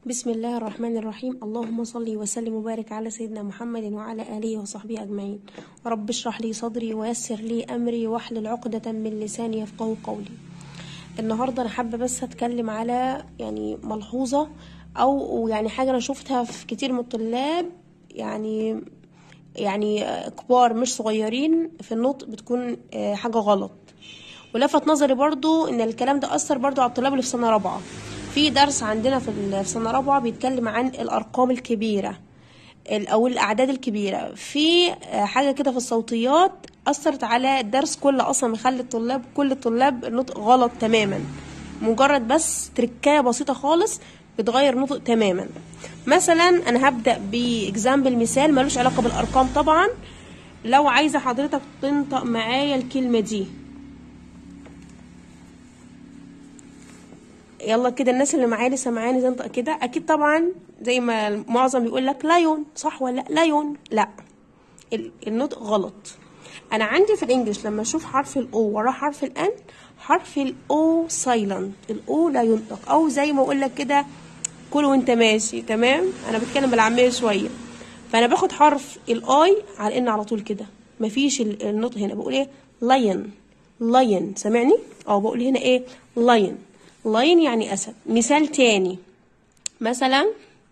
بسم الله الرحمن الرحيم اللهم صل وسلم وبارك على سيدنا محمد وعلى آله وصحبه أجمعين رب اشرح لي صدري ويسر لي أمري واحلل عقدة من لساني يفقه قولي النهاردة أنا حابة بس أتكلم على يعني ملحوظة أو يعني حاجة أنا شفتها في كتير من الطلاب يعني يعني كبار مش صغيرين في النطق بتكون حاجة غلط ولفت نظري برضو ان الكلام ده اثر برضو على الطلاب اللي في سنه رابعه في درس عندنا في سنه رابعه بيتكلم عن الارقام الكبيره او الاعداد الكبيره في حاجه كده في الصوتيات اثرت على الدرس كله اصلا مخلي الطلاب كل الطلاب النطق غلط تماما مجرد بس تركايه بسيطه خالص بتغير نطق تماما مثلا انا هبدا باكزامبل مثال ملوش علاقه بالارقام طبعا لو عايزه حضرتك تنطق معايا الكلمه دي يلا كده الناس اللي معايا لسه معايا تنطق كده اكيد طبعا زي ما المعظم بيقول لك لايون صح ولا لا لايون لا النطق غلط انا عندي في الانجليش لما اشوف حرف الاو وراه حرف الان حرف الاو سايلنت الاو لا ينطق او زي ما اقول لك كده كل وانت ماشي تمام انا بتكلم بالعاميه شويه فانا باخد حرف الاي على ان على طول كده مفيش النطق هنا بقول ايه لاين لاين سامعني اه بقول هنا ايه لاين لاين يعني أسد مثال تاني مثلا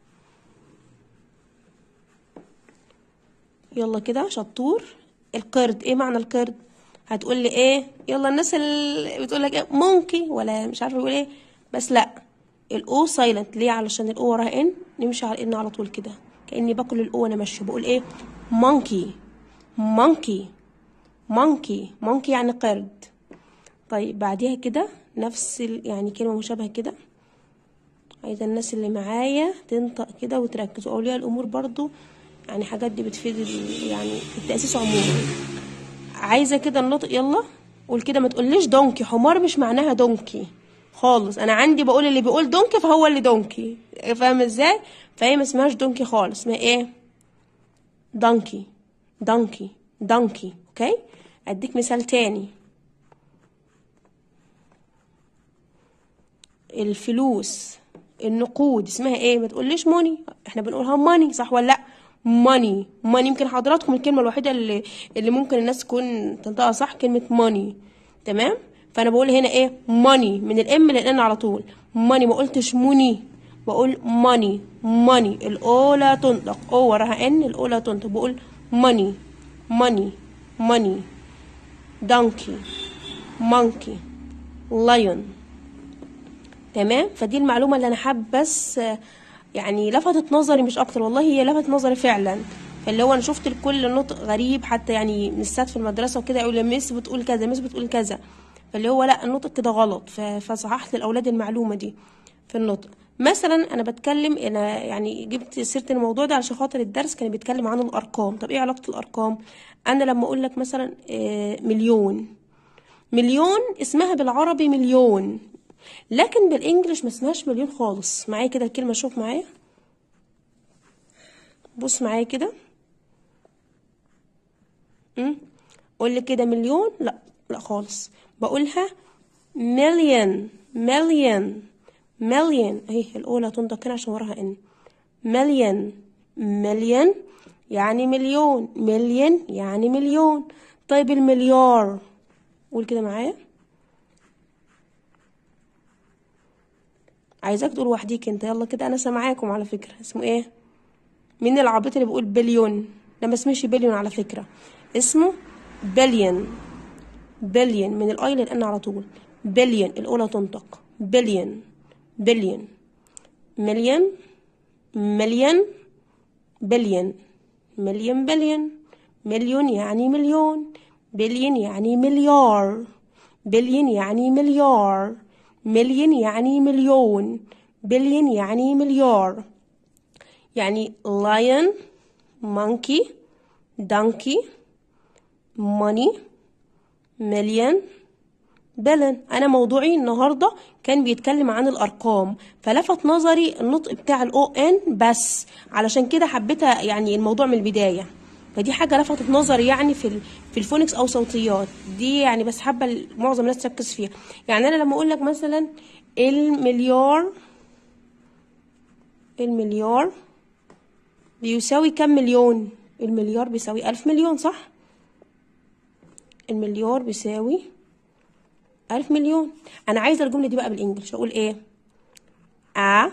يلا كده شطور القرد ايه معنى القرد هتقول لي ايه يلا الناس اللي بتقول لك ايه مونكي ولا مش عارفه يقول ايه بس لا الاو سايلنت ليه علشان الاو وراها ان نمشي على ان على طول كده كاني باكل الاو وانا ماشيه بقول ايه مونكي مونكي مونكي مونكي يعني قرد طيب بعديها كده نفس يعني كلمة مشابهة كده عايزة الناس اللي معايا تنطق كده وتركز وأولياء الأمور برضو يعني حاجات دي بتفيد يعني في التأسيس عموما عايزة كده النطق يلا قول كده ما تقوليش دونكي حمار مش معناها دونكي خالص انا عندي بقول اللي بيقول دونكي فهو اللي دونكي فاهم ازاي فهي ما اسمهاش دونكي خالص اسمها ايه دونكي دونكي دونكي اوكي اديك مثال تاني الفلوس النقود اسمها ايه ما تقوليش موني احنا بنقولها ماني صح ولا لا ماني ماني يمكن حضراتكم الكلمه الوحيده اللي اللي ممكن الناس تكون تنطقها صح كلمه ماني تمام فانا بقول هنا ايه ماني من الام للان على طول ماني ما قلتش موني بقول ماني ماني الاولى تنطق او وراها ان الاولى تنطق بقول ماني ماني ماني دانكي مانكي لايون تمام فدي المعلومه اللي انا حابه بس يعني لفتت نظري مش اكتر والله هي لفتت نظري فعلا فاللي هو انا شفت الكل نطق غريب حتى يعني مستات في المدرسه وكده يقول ميس بتقول كذا ميس بتقول كذا فاللي هو لا النطق كده غلط فصححت للاولاد المعلومه دي في النطق مثلا انا بتكلم انا يعني جبت سيره الموضوع ده عشان خاطر الدرس كان بيتكلم عن الارقام طب ايه علاقه الارقام انا لما اقول لك مثلا مليون مليون اسمها بالعربي مليون لكن بالانجلش ما اسمهاش مليون خالص معايا كده الكلمه شوف معايا بص معايا كده امم قول لي كده مليون لا لا خالص بقولها مليون مليون مليون اهي الاولى تنطق كده عشان وراها ان مليون مليون يعني مليون مليون يعني مليون طيب المليار قول كده معايا عايزاك تقول وحديك انت يلا كده انا سامعاكم على فكره اسمه ايه مين العبيط اللي بيقول بليون ده ما اسمش بليون على فكره اسمه بليون بليون من الاي للان على طول بليون الاولى تنطق بليون بليون مليون مليون بليون مليون بليون مليون يعني مليون بليون يعني مليار بليون يعني مليار مليون يعني مليون بليون يعني مليار يعني lion monkey donkey money million بلن انا موضوعي النهارده كان بيتكلم عن الارقام فلفت نظري النطق بتاع الاو ان بس علشان كده حبيتها يعني الموضوع من البدايه فدي حاجه لفتت نظري يعني في في الفونكس او صوتيات دي يعني بس حابه معظم الناس تركز فيها يعني انا لما اقول لك مثلا المليار المليار بيساوي كم مليون المليار بيساوي ألف مليون صح المليار بيساوي ألف مليون أنا عايزة الجملة دي بقى بالإنجلش أقول إيه a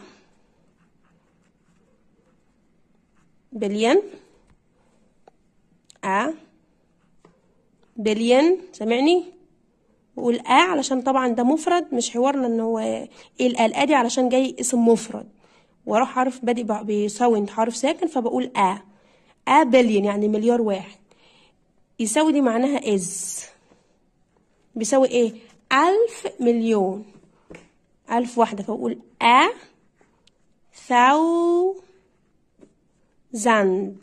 billion a billion سامعني بقول a علشان طبعا ده مفرد مش حوارنا ان هو ايه الآ دي علشان جاي اسم مفرد واروح حرف بادئ بساوند حرف ساكن فبقول a a billion يعني مليار واحد يساوي دي معناها is بيساوي ايه ألف مليون ألف واحدة فبقول a thousand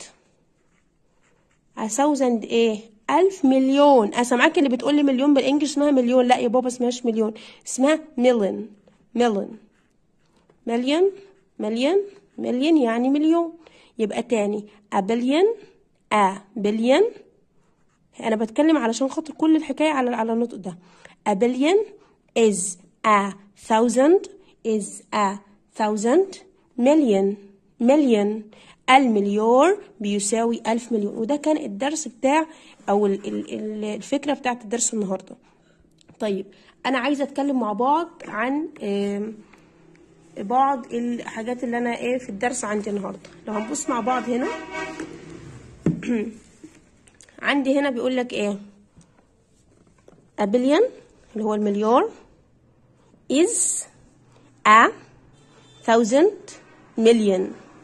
a thousand ايه ألف مليون أسمعك اللي بتقولي مليون بالإنجلش اسمها مليون لا يا بابا اسمهاش مليون اسمها مليون مليون مليون مليون مليون يعني مليون يبقى تاني a billion a billion أنا بتكلم علشان خاطر كل الحكاية على على النطق ده a billion is a thousand is a thousand million million المليار بيساوي ألف مليون وده كان الدرس بتاع أو ال- ال- ال- الفكرة بتاعت الدرس النهاردة طيب أنا عايزة أتكلم مع بعض عن آم، بعض الحاجات اللي أنا إيه في الدرس عندي النهاردة لو هنبص مع بعض هنا عندي هنا بيقول لك إيه a billion اللي هو المليار is a thousand million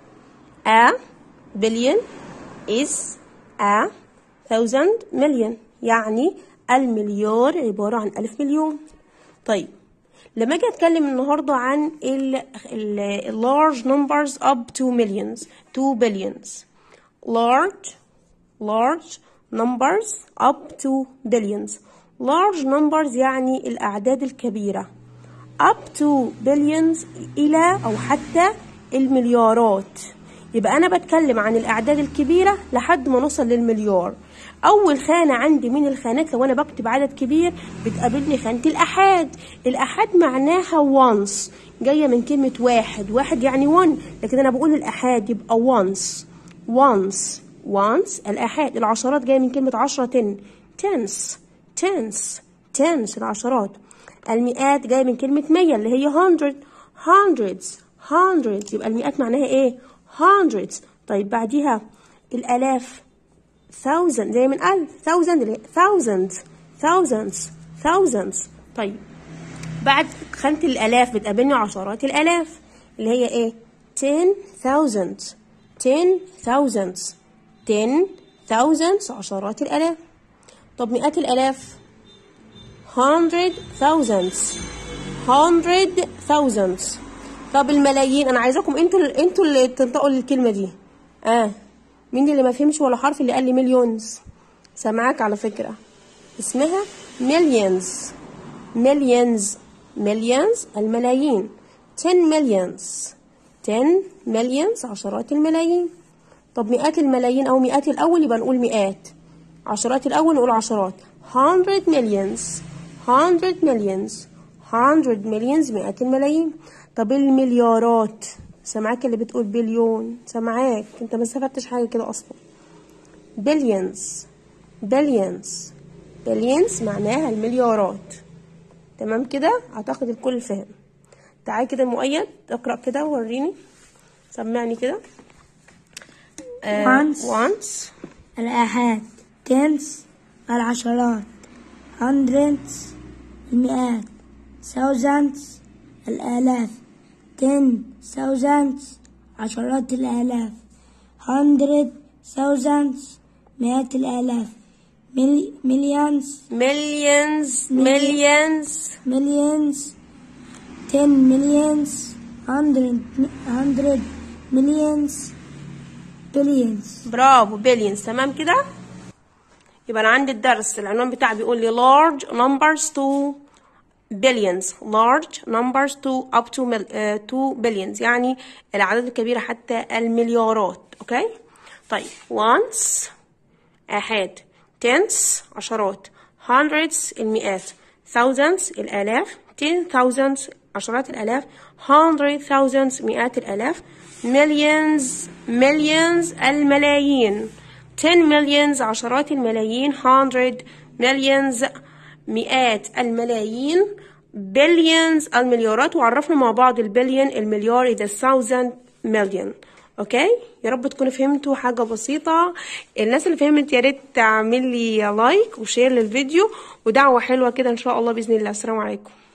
a billion is a thousand million يعني المليار عبارة عن ألف مليون طيب لما اجي اتكلم النهارده عن ال ال ال large numbers up to millions to billions large large numbers up to billions large numbers يعني الأعداد الكبيرة up to billions إلى أو حتى المليارات يبقى أنا بتكلم عن الأعداد الكبيرة لحد ما نوصل للمليار أول خانة عندي من الخانات لو أنا بكتب عدد كبير بتقابلني خانة الأحاد الأحاد معناها once جاية من كلمة واحد واحد يعني one لكن أنا بقول الأحاد يبقى once once once الآحاد العشرات جاية من كلمة عشرة ten tens tens tens العشرات المئات جاية من كلمة مية اللي هي hundred hundreds hundreds يبقى المئات معناها ايه hundreds طيب بعديها الآلاف thousand زي من ألف thousand اللي هي thousands thousands thousands طيب بعد خانة الآلاف بتقابلني عشرات الآلاف اللي هي ايه ten thousands ten thousands ten thousands عشرات الآلاف طب مئات الآلاف hundred thousands hundred thousands طب الملايين انا عايزاكم انتوا ال- انتوا اللي تنطقوا الكلمه دي اه مين اللي ما فهمش ولا حرف اللي قال لي مليونز سامعاك على فكره اسمها millions millions millions الملايين 10 millions 10 millions عشرات الملايين طب مئات الملايين او مئات الاول يبقى نقول مئات عشرات الاول نقول عشرات 100 millions 100 millions 100 millions مئات الملايين طب المليارات سامعاك اللي بتقول بليون سامعاك انت ما استفدتش حاجه كده اصلا billions billions billions معناها المليارات تمام كده اعتقد الكل فهم تعالي كده المؤيد اقرا كده ووريني سمعني كده آه، Once. once الآحاد tens العشرات hundreds المئات thousands الآلاف ten thousands عشرات الآلاف hundred thousands مئات الآلاف مل millions millions millions millions ten millions hundred hundred millions billions برافو billions تمام كده يبقى انا عندي الدرس العنوان بتاعي بيقول لي large numbers to billions large numbers to up to mil, uh, to billions يعني الاعداد الكبيره حتى المليارات اوكي طيب once آحاد tens عشرات hundreds المئات thousands الآلاف ten thousands عشرات الآلاف hundred thousands مئات الآلاف millions millions الملايين ten millions عشرات الملايين hundred millions مئات الملايين billions المليارات وعرفنا مع بعض البليون المليار إذا thousand million اوكي يا رب تكونوا فهمتوا حاجة بسيطة الناس اللي فهمت يا ريت تعمل لي لايك وشير للفيديو ودعوة حلوة كده ان شاء الله بإذن الله السلام عليكم